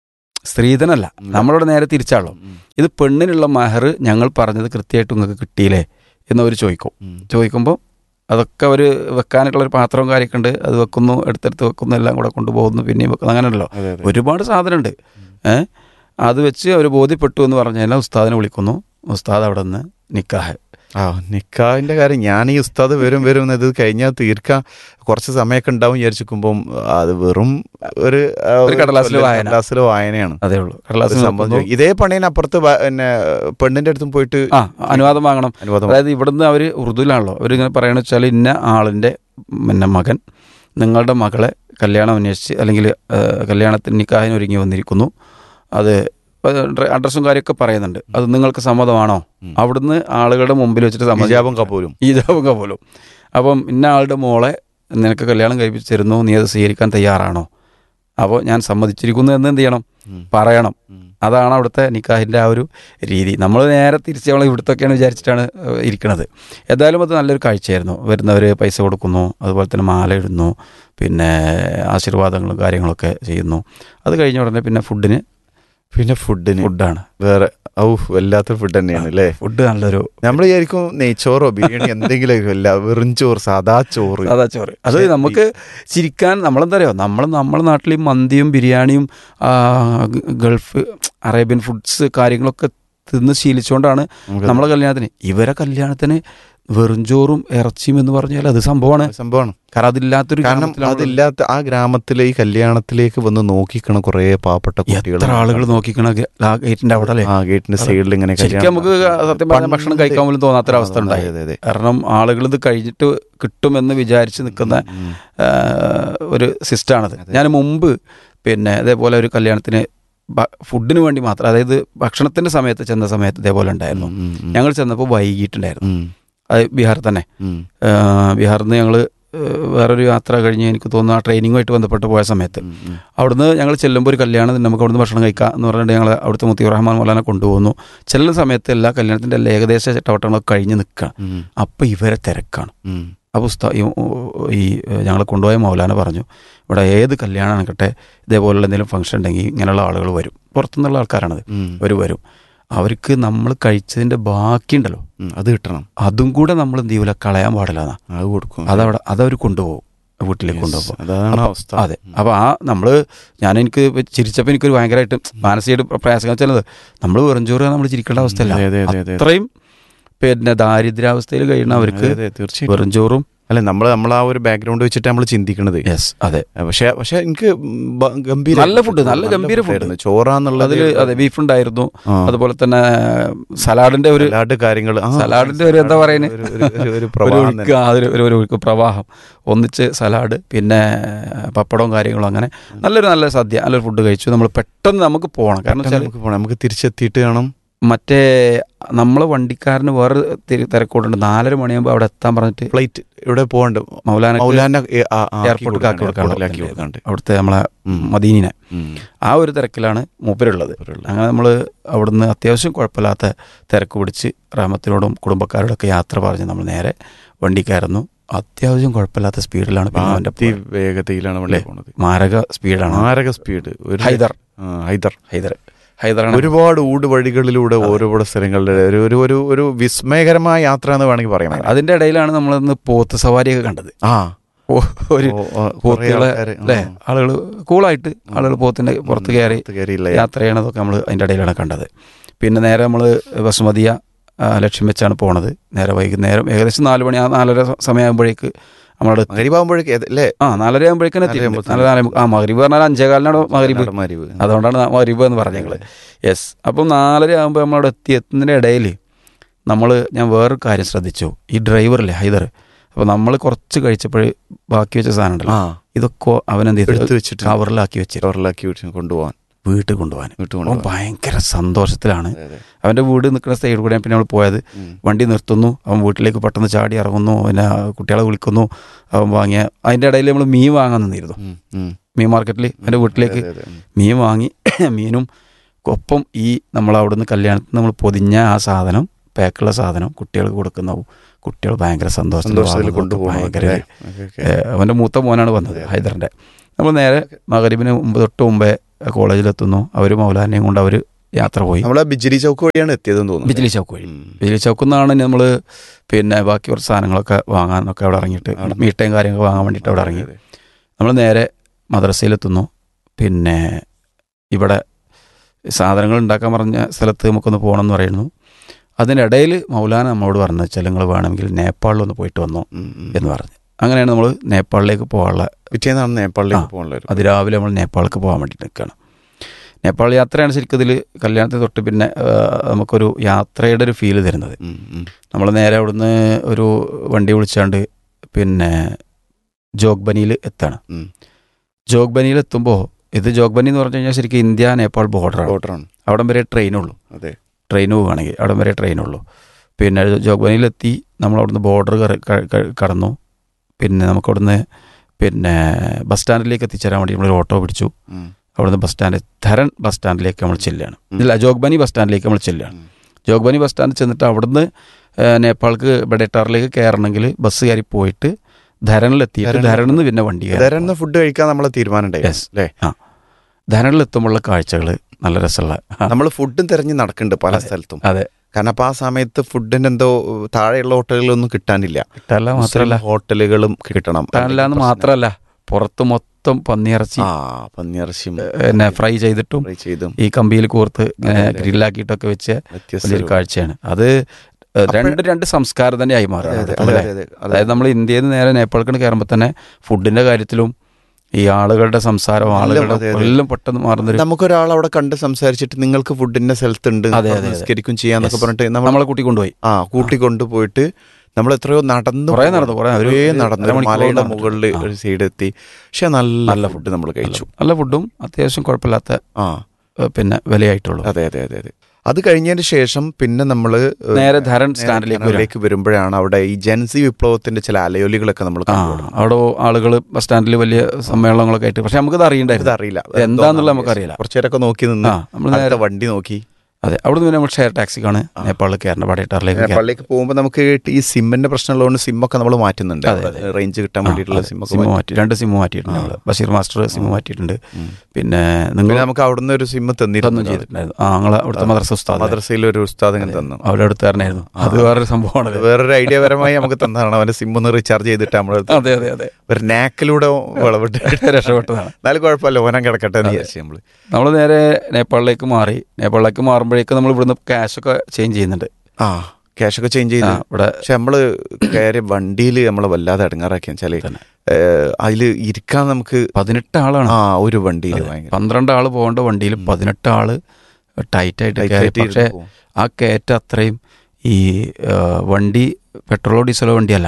സ്ത്രീധനല്ല നമ്മളോട് നേരെ തിരിച്ചാണല്ലോ ഇത് പെണ്ണിനുള്ള മഹർ ഞങ്ങൾ പറഞ്ഞത് കൃത്യമായിട്ട് നിങ്ങൾക്ക് കിട്ടിയില്ലേ എന്നവർ ചോദിക്കും ഉം. ചോദിക്കുമ്പോൾ അതൊക്കെ അവർ വെക്കാനായിട്ടുള്ള ഒരു പാത്രവും കാര്യമൊക്കെ ഉണ്ട് അത് വെക്കുന്നു എടുത്തെടുത്ത് വെക്കുന്നു എല്ലാം കൂടെ കൊണ്ടുപോകുന്നു പിന്നെയും വെക്കുന്നു അങ്ങനെയല്ലോ അതെ അതെ ഒരുപാട് സാധനമുണ്ട് ഏ അത് വെച്ച് അവർ ബോധ്യപ്പെട്ടു എന്ന് പറഞ്ഞു കഴിഞ്ഞാൽ ഉസ്താദിനെ വിളിക്കുന്നു ഉസ്താദ് അവിടെ നിന്ന് നിക്കാഹ് ആ നിക്കാഹിന്റെ കാര്യം ഞാൻ ഈ ഉസ്താദ് വരും വരും എന്ന് ഇത് കഴിഞ്ഞാൽ തീർക്കാൻ കുറച്ച് സമയമൊക്കെ ഉണ്ടാവും വിചാരിച്ചിരിക്കുമ്പം അത് വെറും ഒരു ആ, ഒരു കടലാസിലെ വായന. കടലാസിലെ വായനയാണ് അതേ ഉള്ളൂ ഒരു കടലാസിൽ സംഭവം നോക്കുന്നു. ചോദിക്കും. ഇതേ പണിയനപ്പുറത്ത് വ- പിന്നെ പെണ്ണിന്റെ അടുത്തും പോയിട്ട് ആ അനുവാദം വാങ്ങണം അനുവാദം അതായത് ഇവിടുന്ന് അവർ ഉറുദുവിലാണല്ലോ അവരിങ്ങനെ പറയണ വെച്ചാൽ ഇന്ന ആളിൻ്റെ പിന്നെ മകൻ നിങ്ങളുടെ മകളെ കല്യാണം അന്വേഷിച്ച് അല്ലെങ്കിൽ ആ, കല്യാണത്തിന് നിക്കാഹിന് ഒരുങ്ങി വന്നിരിക്കുന്നു അത് അഡ്രസ്സും കാര്യമൊക്കെ പറയുന്നുണ്ട് അത് നിങ്ങൾക്ക് സമ്മതമാണോ ഉം. അവിടുന്ന് ആളുകളുടെ മുമ്പിൽ വെച്ചിട്ട് സമ്മതിക്കും ഹിജാബും കപോലും ഈജാബൊക്കെ പോലും അപ്പം ഇന്ന ആളുടെ മോളെ നിനക്ക് കല്യാണം കഴിപ്പിച്ച് തരുന്നു നീ അത് സ്വീകരിക്കാൻ തയ്യാറാണോ അപ്പോൾ ഞാൻ സമ്മതിച്ചിരിക്കുന്നു എന്ന് എന്ത് ചെയ്യണം ഉം. പറയണം ഉം. അതാണ് അവിടുത്തെ നിക്കാഹിൻ്റെ ആ ഒരു രീതി നമ്മൾ നേരെ തിരിച്ച് നമ്മൾ ഇവിടുത്തൊക്കെയാണ് വിചാരിച്ചിട്ടാണ് ഏഹ്, ഇരിക്കണത് ഏതായാലും അത് നല്ലൊരു കാഴ്ചയായിരുന്നു വരുന്നവർ പൈസ കൊടുക്കുന്നു അതുപോലെ തന്നെ മാല ഇടുന്നു പിന്നെ ആശീർവാദങ്ങളും കാര്യങ്ങളൊക്കെ ചെയ്യുന്നു അത് കഴിഞ്ഞ ഉടനെ പിന്നെ ഫുഡിന് പിന്നെ ഫുഡിന് ഫുഡാണ് വേറെ ഔ വല്ലാത്ത ഫുഡ് തന്നെയാണ് അല്ലേ ഫുഡ് നല്ലൊരു നമ്മൾ വിചാരിക്കും നെയ്ച്ചോറോ ബിരിയാണി എന്തെങ്കിലും അല്ല വെറും ചോറ് സാദാ ചോറ് അതാ ചോറ് അത് ശരി. നമുക്ക് ചിരിക്കാൻ നമ്മളെന്താ പറയുക നമ്മൾ നമ്മുടെ നാട്ടിൽ ഈ മന്തിയും ബിരിയാണിയും ആ, ഗ- ഗൾഫ് അറേബ്യൻ ഫുഡ്സ് കാര്യങ്ങളൊക്കെ തിന്ന് ശീലിച്ചുകൊണ്ടാണ് നമുക്ക് നമ്മളെ കല്യാണത്തിന് ഇവരെ കല്യാണത്തിന് വെറും ചോറും ഇറച്ചിയും എന്ന് പറഞ്ഞാൽ അത് സംഭവമാണ് സംഭവമാണ് കാരണം അതില്ലാത്തൊരു കാരണം ഗ്രാമത്തിലാണ് അതില്ലാത്ത ആ ഗ്രാമത്തിലെ ഈ കല്യാണത്തിലേക്ക് വന്ന് നോക്കിക്കണം കുറേ പാവപ്പെട്ട കുട്ടികൾ എത്ര ആളുകൾ നോക്കിക്കണ ഗ- ആ ഗേറ്റിന്റെ അവിടെ അല്ലേ ആ ഗേറ്റിന്റെ സൈഡിൽ ഇങ്ങനെ ശരിക്കും കല്യാണം നമുക്ക് സത്യം പറഞ്ഞാൽ ഭക്ഷണം കഴിക്കാൻ പോലും തോന്നാത്തൊരവസ്ഥ ഉണ്ടായി അതെ, അതെ. കാരണം ആളുകൾ ഇത് കഴിഞ്ഞിട്ട് കിട്ടുമെന്ന് വിചാരിച്ച് നിൽക്കുന്ന ഉം. ആ, ഒരു സിസ്റ്റമാണത് ഞാൻ മുമ്പ് പിന്നെ ഇതേപോലെ ഒരു കല്യാണത്തിന് ഭ- ഫുഡിന് വേണ്ടി മാത്രം അതായത് ഭക്ഷണത്തിന്റെ സമയത്ത് ചെന്ന സമയത്ത് ഇതേപോലെ ഉണ്ടായിരുന്നു ഉം, ഉം, ഞങ്ങൾ ചെന്നപ്പോൾ വൈകിട്ടുണ്ടായിരുന്നു ഉം, അത് ബീഹാറിൽ തന്നെ ഉം. ആ, ബീഹാറിൽ നിന്ന് ഞങ്ങൾ വേറൊരു യാത്ര കഴിഞ്ഞ് എനിക്ക് തോന്നുന്നു ആ ട്രെയിനിങ്ങുമായിട്ട് ബന്ധപ്പെട്ട് പോയ സമയത്ത് ഉം, ഉം. അവിടുന്ന് ഞങ്ങൾ ചെല്ലുമ്പോൾ ഒരു കല്യാണം നമുക്ക് അവിടുന്ന് ഭക്ഷണം കഴിക്കാം എന്ന് പറഞ്ഞിട്ട് ഞങ്ങൾ അവിടുത്തെ മുത്തി റഹ്മാൻ മൗലാനെ കൊണ്ടുപോകുന്നു ചെല്ലുന്ന സമയത്ത് എല്ലാ കല്യാണത്തിൻ്റെ എല്ലാ ഏകദേശ ചട്ടവട്ടങ്ങളൊക്കെ കഴിഞ്ഞ് നിൽക്കുക ഉം, അപ്പോൾ ഇവരെ തിരക്കാണ് ഉം. അപ്പോൾ ഉസ്താ ഈ ഈ ഞങ്ങൾ കൊണ്ടുപോയ മൗലാന പറഞ്ഞു ഇവിടെ ഏത് കല്യാണം ആകട്ടെ ഇതേപോലുള്ള എന്തെങ്കിലും ഫംഗ്ഷൻ ഉണ്ടെങ്കിൽ ഇങ്ങനെയുള്ള ആളുകൾ വരും പുറത്തുനിന്നുള്ള ആൾക്കാരാണത് ഉം. അവർ വരും അവർക്ക് നമ്മൾ കഴിച്ചതിൻ്റെ ബാക്കിയുണ്ടല്ലോ ഉം, അത് കിട്ടണം അതും കൂടെ നമ്മൾ എന്ത് ചെയ്യൂല കളയാൻ പാടില്ല എന്നാ അത് കൊടുക്കും അതവിടെ അതവർ കൊണ്ടുപോകും വീട്ടിലേക്ക് കൊണ്ടുപോകും അതാണ് അവസ്ഥ അതെ അപ്പോൾ ആ നമ്മൾ ഞാൻ എനിക്ക് ചിരിച്ചപ്പോൾ എനിക്കൊരു ഭയങ്കരമായിട്ട് മാനസികമായിട്ട് പ്രയാസം വെച്ചാൽ നമ്മൾ വെറുംചോറ് നമ്മൾ ചിരിക്കേണ്ട അവസ്ഥയല്ല അതെ, അതെ, അതെ, അതെ. അത്രയും പിന്നെ ദാരിദ്ര്യാവസ്ഥയിൽ കഴിയുന്ന അവർക്ക് അതെ, അതെ, തീർച്ചയായും വെറുംചോറും അല്ല നമ്മൾ നമ്മൾ ആ ഒരു ബാക്ക്ഗ്രൗണ്ട് വെച്ചിട്ട് നമ്മൾ ചിന്തിക്കണത് യെസ് അതെ പക്ഷെ പക്ഷെ എനിക്ക് ബ- ഗംഭീര നല്ല food, നല്ല ഗംഭീര food. ആയിരുന്നു. ചോറാന്നുള്ളത് അതിൽ അതെ ബീഫ് ഉണ്ടായിരുന്നു ആ. അതുപോലെ തന്നെ സലാഡിന്റെ ഒരു സലാഡ് കാര്യങ്ങൾ സലാഡിന്റെ ഒരു എന്താ പറയുന്നെ? ഒരു- ഒരു- ഒരു- ഒരു ഒരു പ്രവാഹം ഒഴുക്ക് ആ ഒരു ഒരു- ഒരു ഒഴുക്ക് പ്രവാഹം ഒന്നിച്ച് സലാഡ് പിന്നെ പപ്പടവും കാര്യങ്ങളും അങ്ങനെ നല്ലൊരു നല്ല സദ്യ നല്ലൊരു ഫുഡ് കഴിച്ചു നമ്മൾ പെട്ടെന്ന് നമുക്ക് പോകണം കാരണം തന്നെ. വെച്ചാൽ നമുക്ക് പോണം. നമുക്ക് തിരിച്ചെത്തിയിട്ട് കാണാം മറ്റേ നമ്മളെ വണ്ടിക്കാരന് വേറെ തിരി- തിരക്കോട്ടുണ്ട് നാലര മണിയാകുമ്പോൾ അവിടെ എത്താൻ പറഞ്ഞിട്ട് ഫ്ലൈറ്റ് ഇവിടെ പോകണ്ട മൗലാന മൗലാന ഏ- ആ- ആ, ആക്കി എയർപോർട്ടിൽ ആക്കി കൊടുക്കാണ്ട്, കൊടുക്കാണ്ട് ആക്കി കൊടുക്കാണ്ട് അവിടുത്തെ നമ്മളെ ഉം. മദീനിനെ ഉം. ആ ഒരു തിരക്കിലാണ് മൂപ്പരുള്ളത് മൂപ്പരുള്ളത്. അങ്ങനെ നമ്മൾ അവിടുന്ന് അത്യാവശ്യം കുഴപ്പമില്ലാത്ത തിരക്ക് പിടിച്ച് റഹമത്തിനോടും കുടുംബക്കാരോടൊക്കെ യാത്ര പറഞ്ഞ് നമ്മൾ നേരെ വണ്ടി കയറുന്നു അത്യാവശ്യം കുഴപ്പമില്ലാത്ത സ്പീഡിലാണ് പിന്നെ അവൻ്റെ അതി വേഗതയിലാണ് വണ്ടി പോണത് മാരക സ്പീഡാണ് മാരക സ്പീഡ് ഒരു ഹൈദർ ആ, ഹൈദർ ഹൈദർ ഹൈദറാണ് ഒരുപാട് ഊട് വഴികളിലൂടെ ഓരോരോ സ്ഥലങ്ങളുടെ ഒരു ഒരു ഒരു ഒരു വിസ്മയകരമായ യാത്ര എന്ന് വേണമെങ്കിൽ പറയാം അതിന്റെ ഇടയിലാണ് നമ്മളിന്ന് പോത്ത് സവാരിയൊക്കെ കണ്ടത് ആ ഓ, ഒരു ഓ, ആ, കുറേ പോത്തുകളെ ആൾക്കാര്, അല്ലേ ആ. ആളുകൾ കൂളായിട്ട് ആളുകൾ പോത്തിന്റെ പുറത്ത് കയറി പുറത്ത് കയറിയില്ല യാത്ര ചെയ്യണതൊക്കെ നമ്മൾ അതിൻ്റെ ഇടയിലാണ് കണ്ടത് പിന്നെ നേരെ നമ്മൾ ബസുമതിയ ആ, ലക്ഷ്യം വെച്ചാണ് പോണത് നേരെ വൈകുന്നേരം ഏകദേശം നാല് മണി ആ നാലര സമയമാകുമ്പോഴേക്ക് നമ്മളവിടെ എത്തി. മകരിവാകുമ്പോഴേക്ക് അല്ലേ ആ നാലര ആകുമ്പോഴേക്കും എത്തി നാലര നാലര നാലേ മുക്കാൽ- ആ മഗ്രിബ് പറഞ്ഞാൽ അഞ്ചേകാലിനാണ് മഗ്രിബ് മരിവ് അതുകൊണ്ടാണ് നാ- മഗ്രിബ് എന്ന് പറഞ്ഞത് ഞങ്ങൾ യെസ് അപ്പം നാലര ആകുമ്പോൾ നമ്മളവിടെ എത്തി എത്തുന്നതിൻ്റെ ഇടയിൽ നമ്മൾ ഞാൻ വേറൊരു കാര്യം ശ്രദ്ധിച്ചു ഈ ഡ്രൈവറില്ലേ ഹൈദർ അപ്പോൾ നമ്മൾ കുറച്ച് കഴിച്ചപ്പോൾ ബാക്കി വെച്ച സാധനം ഉണ്ടല്ലോ ആ ഇതൊക്കെ അവൻ എന്ത് എടുത്ത് ചെയ്തു വെച്ചിട്ട് കവറിലാക്കി വെച്ചിരുന്നു കവറിലാക്കി വെച്ച് കൊണ്ടുപോകാൻ വീട്ടിൽ കൊണ്ടുപോകാൻ വീട്ടിൽ അവൻ കൊണ്ടുപോകാൻ ഭയങ്കര സന്തോഷത്തിലാണ് അതെ, അതെ. അവൻ്റെ വീട് നിൽക്കുന്ന സൈഡിൽ കൂടെ പിന്നെ നമ്മൾ പോയത് ഉം. വണ്ടി നിർത്തുന്നു അവൻ വീട്ടിലേക്ക് പെട്ടെന്ന് ചാടി ഇറങ്ങുന്നു പിന്നെ കുട്ടികളെ വിളിക്കുന്നു അവൻ വാങ്ങിയ അതിൻ്റെ ഇടയിൽ നമ്മൾ മീൻ വാങ്ങാൻ നിന്നിരുന്നു ഉം, ഉം. മീൻ മാർക്കറ്റിൽ അവൻ്റെ വീട്ടിലേക്ക് അതെ, അതെ, ഉം. മീൻ വാങ്ങി മീനും ഒപ്പം ഈ നമ്മൾ അവിടുന്ന് കല്യാണത്തിന് നമ്മൾ പൊതിഞ്ഞ ആ സാധനം പാക്കുള്ള സാധനം കുട്ടികൾക്ക് കൊടുക്കുന്നതും കുട്ടികൾ ഭയങ്കര സന്തോഷത്തിൽ സന്തോഷത്തിൽ വാങ്ങുന്നതും കൊണ്ടുപോകണം ഭയങ്കര ഓക്കെ, ഓക്കെ. ഏഹ് അവൻ്റെ മൂത്ത മോനാണ് വന്നത് ഹൈദറിൻ്റെ നമ്മൾ നേരെ മകരിബിന് മുമ്പ് തൊട്ട് മുമ്പേ കോളേജിലെത്തുന്നു അവർ മൗലാനെയും കൊണ്ട് അവർ യാത്ര പോയി നമ്മൾ ബിജിലി ചൗക്ക് വഴിയാണ് എത്തിയതെന്ന് തോന്നുന്നു ബിജ്ലി ചൗക്ക് വഴി ഉം. ബിജ്ലി ചൗക്കിൽ നിന്നാണ് നമ്മൾ പിന്നെ ബാക്കി കുറച്ച് സാധനങ്ങളൊക്കെ വാങ്ങാനൊക്കെ അവിടെ ഇറങ്ങിയിട്ട് അവിടെ- മീട്ടയും കാര്യങ്ങളൊക്കെ വാങ്ങാൻ വേണ്ടിയിട്ട് അവിടെ ഇറങ്ങി അതെ, നമ്മൾ നേരെ മദ്രസയിലെത്തുന്നു പിന്നെ ഇവിടെ സാധനങ്ങൾ ഉണ്ടാക്കാൻ പറഞ്ഞ സ്ഥലത്ത് നമുക്കൊന്ന് പോകണം എന്ന് പറയുന്നു അതിനിടയിൽ മൗലാന നമ്മളോട് പറഞ്ഞു വെച്ചാൽ നിങ്ങൾ വേണമെങ്കിൽ നേപ്പാളിലൊന്ന് പോയിട്ട് വന്നോ ഉം, ഉം. എന്ന് പറഞ്ഞു അങ്ങനെയാണ് നമ്മൾ നേപ്പാളിലേക്ക് പോകാനുള്ള പിറ്റേന്നാണ് നേപ്പാളിലേക്ക് ആ. പോകാനുള്ള അതിരാവിലെ നമ്മൾ നേപ്പാളിലേക്ക് പോകാൻ വേണ്ടി നിൽക്കുകയാണ് നേപ്പാൾ യാത്രയാണ് ശരിക്കും ഇതിൽ കല്യാണത്തിന് തൊട്ട് പിന്നെ ആ, നമുക്കൊരു യാത്രയുടെ ഒരു ഫീല് തരുന്നത് നമ്മൾ നേരെ അവിടുന്ന് ഒരു വണ്ടി വിളിച്ചാണ്ട് പിന്നെ ജോഗ്ബനിയിൽ എത്താണ് ഉം. ജോഗ്ബനിയിൽ എത്തുമ്പോൾ ഇത് ജോഗ്ബനി എന്ന് പറഞ്ഞു കഴിഞ്ഞാൽ ശരിക്കും ഇന്ത്യ നേപ്പാൾ ബോർഡറാണ് ഓർഡറാണ് അവിടം വരെ ട്രെയിനുള്ളൂ അതെ ട്രെയിൻ പോവുകയാണെങ്കിൽ അവിടം വരെ ട്രെയിനുള്ളൂ പിന്നെ ജോഗ്ബനിയിലെത്തി നമ്മൾ അവിടുന്ന് ബോർഡർ കടന്നു പിന്നെ നമുക്കവിടുന്ന് പിന്നെ ബസ് സ്റ്റാൻഡിലേക്ക് എത്തിച്ചേരാൻ വേണ്ടി നമ്മളൊരു ഓട്ടോ പിടിച്ചു ഉം. അവിടുന്ന് ബസ് സ്റ്റാൻഡ് ധരൺ ബസ് സ്റ്റാൻഡിലേക്ക് നമ്മൾ ചെല്ലുകയാണ് ഉം. ഇല്ല ജോഗ്ബനി ബസ് സ്റ്റാൻഡിലേക്ക് നമ്മൾ ചെല്ലുകയാണ് ഉം. ജോഗ്ബനി ബസ് സ്റ്റാൻഡിൽ ചെന്നിട്ട് അവിടുന്ന് ഏ, നേപ്പാൾക്ക് ബഡേട്ടാറിലേക്ക് കയറണമെങ്കിൽ ബസ് കയറി പോയിട്ട് ധരണിലെത്തിയിട്ട് ധരണിൽ- ധരണിൽ നിന്ന് പിന്നെ വണ്ടി കയറി ധരന്ന് ഫുഡ് കഴിക്കാൻ നമ്മളെ തീരുമാനം ഉണ്ടായി Yes. അല്ലേ ധരണിലെത്തുമ്പോഴുള്ള കാഴ്ചകൾ നല്ല രസമുള്ള ആ, നമ്മൾ ഫുഡും തെരഞ്ഞ് നടക്കുന്നുണ്ട് പല അതെ. സ്ഥലത്തും അതെ കാരണം അപ്പൊ ആ സമയത്ത് ഫുഡിന് എന്തോ താഴെയുള്ള ഹോട്ടലുകളൊന്നും കിട്ടാനില്ല കിട്ടാല്ല മാത്രമല്ല ഹോട്ടലുകളും കിട്ടണം കിട്ടാനില്ല എന്ന് മാത്രമല്ല പുറത്ത് മൊത്തം പന്നിയിറച്ചി ആ പന്നിയിറച്ചിയും പിന്നെ ഫ്രൈ ചെയ്തിട്ടും ഫ്രൈ ചെയ്തും ഈ കമ്പിയിൽ കോർത്ത് ഇങ്ങനെ അതെ, അതെ. ഗ്രില്ലാക്കിയിട്ടൊക്കെ വെച്ച് വ്യത്യസ്ത വലിയൊരു കാഴ്ചയാണ് അത് ഏ, രണ്ട് രണ്ട് സംസ്കാരം തന്നെയായി മാറുകയാണ് അതെ, അല്ലേ? അതെ, അതെ, അതെ. അതായത് നമ്മൾ ഇന്ത്യയിൽ നിന്ന് നേരെ നേപ്പാളിലേക്ക് കയറുമ്പോൾ തന്നെ ഫുഡിന്റെ കാര്യത്തിലും ഈ ആളുകളുടെ സംസാരം എല്ലാം ആളുകളുടെ അതെ, അതെ. എല്ലാം പെട്ടെന്ന് മാറുന്നൊരു നമുക്കൊരാൾ അവിടെ കണ്ട് സംസാരിച്ചിട്ട് നിങ്ങൾക്ക് ഫുഡിന്റെ സ്ഥലത്തുണ്ട് അതെ, അതെ, അതെ. നിസ്കരിക്കും ചെയ്യാന്നൊക്കെ Yes. പറഞ്ഞിട്ട് നമ്മൾ നമ്മളെ കൂട്ടി കൊണ്ടുപോയി ആ കൂട്ടിക്കൊണ്ടു പോയിട്ട് നമ്മൾ എത്രയോ നടന്നു കുറേ നടന്നു, കുറേ ഒരു- കുറേ ഒരു നടന്നു ഒരു അരമണിക്കൂർ മലയുടെ നടന്നു. മുകളിൽ ആ. ഒരു സൈഡ് എത്തി പക്ഷെ നല്ല നല്ല ഫുഡ് നമ്മൾ കഴിച്ചു നല്ല ഫുഡും അത്യാവശ്യം കുഴപ്പമില്ലാത്ത ആ ഏ, പിന്നെ വിലയായിട്ടുള്ളൂ അതെ അതെ അതെ അതെ അത് കഴിഞ്ഞതിന് ശേഷം പിന്നെ നമ്മൾ നേരെ ധരൺ സ്റ്റാൻഡിലേക്ക് വരും വരുമ്പോഴാണ് അവിടെ ഈ ജൻസി വിപ്ലവത്തിന്റെ ചില അലയൊലികളൊക്കെ നമ്മൾ ആ അവിടെ ആളുകൾ ബസ് സ്റ്റാൻഡിൽ വലിയ സമ്മേളനങ്ങളൊക്കെ ആയിട്ട് പക്ഷെ നമുക്കത് അറിയണ്ടായിരുന്നു അറിയില്ല എന്താന്നുള്ളത് നമുക്കറിയില്ല. കുറച്ചേരൊക്കെ നോക്കി നിന്ന് ആ നമ്മൾ നേരെ അടുത്ത വണ്ടി നോക്കി അതെ അവിടെ നിന്ന് നമ്മൾ ഷെയർ ടാക്സിക്കാണ് നേപ്പാളിൽ കയറേണ്ട പടയട്ടാറിലേക്ക് കയറുന്നത്. പള്ളിക്ക് പോകുമ്പോൾ നമുക്ക് ഈ സിമ്മിന്റെ പ്രശ്നമുള്ളതുകൊണ്ട് സിമ്മൊക്കെ നമ്മൾ മാറ്റുന്നുണ്ട് അതെ, അതെ. റേഞ്ച് കിട്ടാൻ ആ, വേണ്ടിയിട്ടുള്ള അതെ. സിമ്മൊക്കെ സിം മാറ്റി. മാറ്റി രണ്ട് സിം മാറ്റിയിട്ടുണ്ട് നമ്മള് ബഷീർ മാസ്റ്റർ സിം മാറ്റിയിട്ടുണ്ട് ഉം. പിന്നെ നിങ്ങൾ പിന്നെ നമുക്ക് അവിടുന്ന് ഒരു സിമ്മ് ഇതൊന്നും തന്നിരുന്നു ചെയ്തിട്ടുണ്ടായിരുന്നു ആ ഞങ്ങളെ അവിടുത്തെ മദ്രസ ഉസ്താദ് മദ്രസയിൽ ഒരു ഉസ്താദ് ഇങ്ങനെ തന്നു അവിടെ അടുത്താരനായിരുന്നു അത് വേറൊരു സംഭവമാണ് വേറൊരു ഐഡിയ പരമായി നമുക്ക് തന്നതാണ് അവന്റെ സിം ഒന്ന് റീചാർജ് ചെയ്തിട്ട് നമ്മൾ അതെ അതെ അതെ ഒരു നാക്കിലൂടെ വിളവിട്ട് രക്ഷപ്പെട്ടതാണ് എന്നാലും കുഴപ്പമില്ല ഓനം കിടക്കട്ടെ എന്ന് വിചാരിച്ചു നമ്മള് നമ്മൾ നേരെ നേപ്പാളിലേക്ക് മാറി നേപ്പാളിലേക്ക് മാറുമ്പോഴേക്കും നമ്മൾ ഇവിടുന്ന് ക്യാഷൊക്കെ ചേഞ്ച് ചെയ്യുന്നുണ്ട് ആ ക്യാഷ് ഒക്കെ ചേഞ്ച് ആ, ചെയ്ത് ഇവിടെ പക്ഷെ നമ്മള് കയറി വണ്ടിയിൽ നമ്മളെ വല്ലാതെ ഇടങ്ങാറാക്കി വെച്ചാല് തന്നെ. അതില് ഇരിക്കാൻ നമുക്ക് പതിനെട്ട് ആളാണ് ആ ഒരു വണ്ടിയിൽ ഭയങ്കര പന്ത്രണ്ട് ആള് പോകേണ്ട വണ്ടിയിൽ പതിനെട്ട് ആള് ടൈറ്റായിട്ട് tight കയറി ആയിട്ട് പക്ഷേ ഇരുന്ന് പോകും. ആ കയറ്റം അത്രയും ഈ ആ, വണ്ടി പെട്രോളോ ഡീസലോ വണ്ടിയല്ല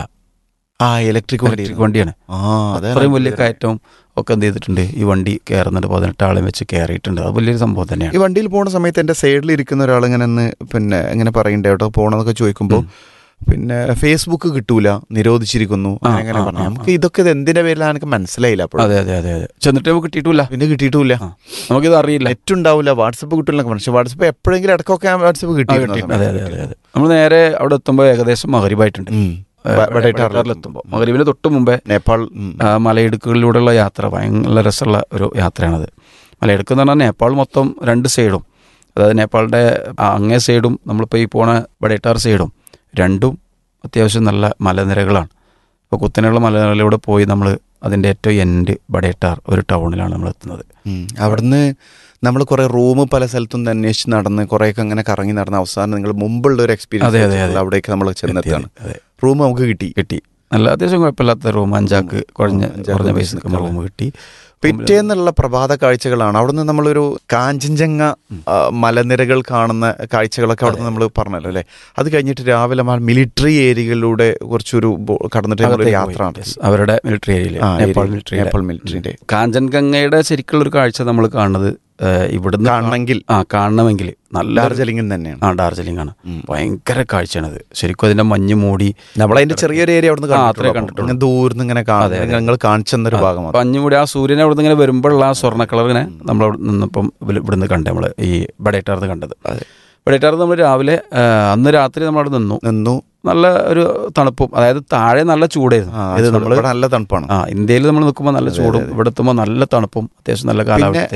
ആ ഇലക്ട്രിക് വണ്ടി ഇലക്ട്രിക് വണ്ടിയാണ് ആ അതാണ് അത്രയും വലിയ കയറ്റവും ഒക്കെ എന്ത് ചെയ്തിട്ടുണ്ട് ഈ വണ്ടി കയറുന്നുണ്ട് പതിനെട്ട് ആളെയും വെച്ച് കയറിയിട്ടുണ്ട് അത് വലിയൊരു സംഭവം ഈ തന്നെയാണ് വണ്ടിയിൽ പോണ സമയത്ത് എന്റെ സൈഡിൽ ഇരിക്കുന്ന ഒരാൾ ഇങ്ങനെ ഒന്ന് പിന്നെ ഇങ്ങനെ പറയണ്ടേ കേട്ടോ പോണെന്നൊക്കെ ചോദിക്കുമ്പോൾ പിന്നെ ഫേസ്ബുക്ക് കിട്ടൂല നിരോധിച്ചിരിക്കുന്നു ആ, അങ്ങനെ ആ, പറഞ്ഞു ആ, നമുക്ക് ഇതൊക്കെ ഇത് എന്തിന്റെ പേരിലാണ് എനിക്ക് മനസ്സിലായില്ല അപ്പോൾ അതെ അതെ അതെ അതെ ചെന്നിട്ട് നമുക്ക് കിട്ടിയിട്ടില്ല പിന്നെ കിട്ടിയിട്ടില്ല ആ. നമുക്കിത് അറിയില്ല നെറ്റ് ഉണ്ടാവില്ല വാട്സപ്പ് കിട്ടില്ല പക്ഷെ വാട്സപ്പ് എപ്പോഴെങ്കിലും ഇടയ്ക്കൊക്കെ വാട്സപ്പ് ആ, കിട്ടിയിരുന്നു ആ കിട്ടിയിട്ടുണ്ട്. അതെ അതെ സമയത്ത്. അതെ അതെ നമ്മൾ നേരെ അവിടെ എത്തുമ്പോൾ ഏകദേശം മകരിവായിട്ടുണ്ട് ഉം. ബ- ബഡേറ്റാറിലെത്തുമ്പോൾ. എത്തുമ്പോൾ മകരിവിന് തൊട്ട് മുമ്പേ നേപ്പാൾ ഉം. ആ, മലയിടുക്കുകളിലൂടെയുള്ള യാത്ര ഭയങ്കര രസമുള്ള ഒരു യാത്രയാണത് മലയിടുക്ക് എന്ന് പറഞ്ഞാൽ നേപ്പാൾ മൊത്തം രണ്ട് സൈഡും അതായത് നേപ്പാളിൻ്റെ അങ്ങേ സൈഡും നമ്മളിപ്പോൾ ഈ പോണ ബഡേട്ടാർ സൈഡും രണ്ടും അത്യാവശ്യം നല്ല മലനിരകളാണ് ഇപ്പോൾ കുത്തനെയുള്ള മലനിരകളിലൂടെ പോയി നമ്മൾ അതിൻ്റെ ഏറ്റവും എൻഡ് ബഡേട്ടാർ ഒരു ടൗണിലാണ് നമ്മൾ എത്തുന്നത് ഉം. അവിടുന്ന് നമ്മൾ കുറെ റൂം പല സ്ഥലത്തും നിന്ന് അന്വേഷിച്ച് നടന്ന് കുറേയൊക്കെ അങ്ങനെ കറങ്ങി നടന്ന അവസാനം നിങ്ങൾ മുമ്പുള്ള ഒരു അതെ, അതെ, എക്സ്പീരിയൻസ് അതെ. അവിടേക്ക് നമ്മൾ ചെന്നെത്താണ് അതെ റൂം നമുക്ക് കിട്ടി കിട്ടി നല്ല അത്യാവശ്യം കുഴപ്പമില്ലാത്ത റൂം അഞ്ചാക്ക് കുറഞ്ഞ അഞ്ചാക്ക് കുറഞ്ഞ പൈസ പൈസ റൂം കിട്ടി പിറ്റേന്നുള്ള പ്രഭാത കാഴ്ചകളാണ് അവിടുന്ന് നമ്മളൊരു കാഞ്ചൻജംഗ ആ, മലനിരകൾ കാണുന്ന കാഴ്ചകളൊക്കെ അവിടുന്ന് നമ്മൾ പറഞ്ഞല്ലോ അല്ലേ അത് കഴിഞ്ഞിട്ട് രാവിലെ മിലിറ്ററി ഏരിയകളിലൂടെ കുറച്ചൊരു ബോ- കടന്നിട്ട് നമ്മളൊരു അകത്തേക്ക് യാത്ര പോയി. നടത്തി. Yes. അവരുടെ മിലിറ്ററി ഏരിയയിൽ ആ, നേപ്പാൾ ഏരിയ. മിലിറ്ററി നേപ്പാൾ മിലിറ്ററിന്റെ കാഞ്ചൻഗംഗയുടെ ശരിക്കുള്ള ഒരു കാഴ്ച നമ്മൾ കാണുന്നത് ഏഹ്, ഇവിടുന്ന് കാണണമെങ്കിൽ ആ കാണണമെങ്കിൽ നല്ല ഡാർജിലിംഗിൽ തന്നെയാണ് ആ ഡാർജിലിംഗ് ആണ് ഉം. ഭയങ്കര കാഴ്ചയാണത് ശരിക്കും അതിന്റെ മഞ്ഞ് മൂടി നമ്മളതിന്റെ ചെറിയൊരു ഏരിയ അവിടുന്ന് ആ, അത്രേ കണ്ടിട്ടുള്ളൂ. കണ്ടിട്ടുള്ളൂ. ഇങ്ങനെ ദൂരന്ന് ഇങ്ങനെ കാണുന്നത് ഞങ്ങൾ കാണിച്ചെന്നൊരു ഭാഗം മാത്രം. മഞ്ഞ് മൂടി ആ സൂര്യനെ അവിടെ ഇങ്ങനെ വരുമ്പോഴുള്ള ആ സ്വർണ്ണ കളറിനെ നമ്മൾ അവിടെ നിന്നപ്പം ഇവല് ഇവിടുന്ന് കണ്ടത് നമ്മൾ ഈ ബഡേറ്റാർന്ന് കണ്ടത് അതെ. ബഡേറ്റാർന്ന് നമ്മൾ രാവിലെ ആ, അന്ന് രാത്രി നമ്മൾ അവിടെ നിന്നു നിന്നു നല്ല ഒരു തണുപ്പും അതായത് താഴെ നല്ല ചൂടായിരുന്നു ആ, ഇത് ചൂട് നമ്മൾ ഇവിടെ നല്ല തണുപ്പാണ് ആ ഇന്ത്യയിൽ നമ്മൾ നിൽക്കുമ്പോൾ നല്ല ചൂടും ഇവിടെ എത്തുമ്പോൾ നല്ല തണുപ്പും അത്യാവശ്യം നല്ല കാലാവസ്ഥയും